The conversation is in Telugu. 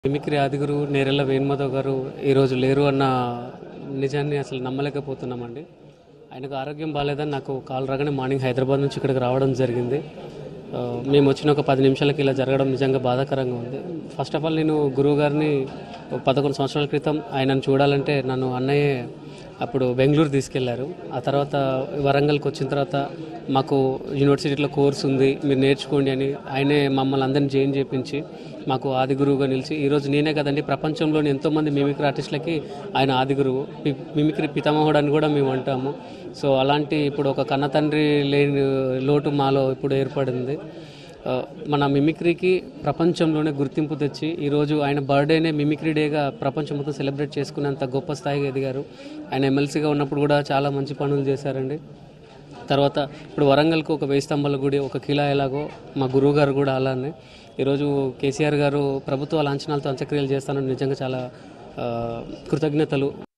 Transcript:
మిమిక్రీ ఆదిగురు నేరెళ్ళ వేణుమాధవ్ గారు ఈరోజు లేరు అన్న నిజాన్ని అసలు నమ్మలేకపోతున్నామండి ఆయనకు ఆరోగ్యం బాగాలేదని నాకు కాల్ రాగానే మార్నింగ్ హైదరాబాద్ నుంచి ఇక్కడికి రావడం జరిగింది ఆ, మేము వచ్చిన ఒక పది నిమిషాలకి ఇలా జరగడం నిజంగా బాధాకరంగా ఉంది ఫస్ట్ ఆఫ్ ఆల్ నేను గురువు గారిని ఒక పదకొండు సంవత్సరాల క్రితం ఆయనను చూడాలంటే నన్ను అన్నయ్య అప్పుడు బెంగళూరు తీసుకెళ్లారు ఆ తర్వాత వరంగల్కి వచ్చిన తర్వాత మాకు యూనివర్సిటీలో కోర్స్ ఉంది మీరు నేర్చుకోండి అని ఆయనే మమ్మల్ని అందరిని జాయిన్ చేయించి మాకు ఆది గురువుగా నిలిచి ఈరోజు నేనే కదండి ప్రపంచంలోని ఎంతోమంది మిమిక్రీ ఆర్టిస్టులకి ఆయన ఆది గురువు పి- మిమిక్రీ పితామహుడు అని కూడా మేము అంటాము సో అలాంటి ఇప్పుడు ఒక కన్న తండ్రి లేని లోటు మాలో ఇప్పుడు ఏర్పడింది ఆ, మన మిమిక్రీకి ప్రపంచంలోనే గుర్తింపు తెచ్చి ఈరోజు ఆయన బర్త్డేనే మిమిక్రీ డేగా ప్రపంచం మొత్తం సెలబ్రేట్ చేసుకునేంత గొప్ప స్థాయికి ఎదిగారు ఆయన ఎమ్మెల్సీగా ఉన్నప్పుడు కూడా చాలా మంచి పనులు చేశారండి తర్వాత ఇప్పుడు వరంగల్కి ఒక వెయ్యి స్తంభాల గుడి ఒక కిలా ఎలాగో మా గురువు గారు కూడా అలానే ఈరోజు కేసీఆర్ గారు ప్రభుత్వ లాంఛనాలతో అంత్యక్రియలు చేస్తానని నిజంగా చాలా ఆ, కృతజ్ఞతలు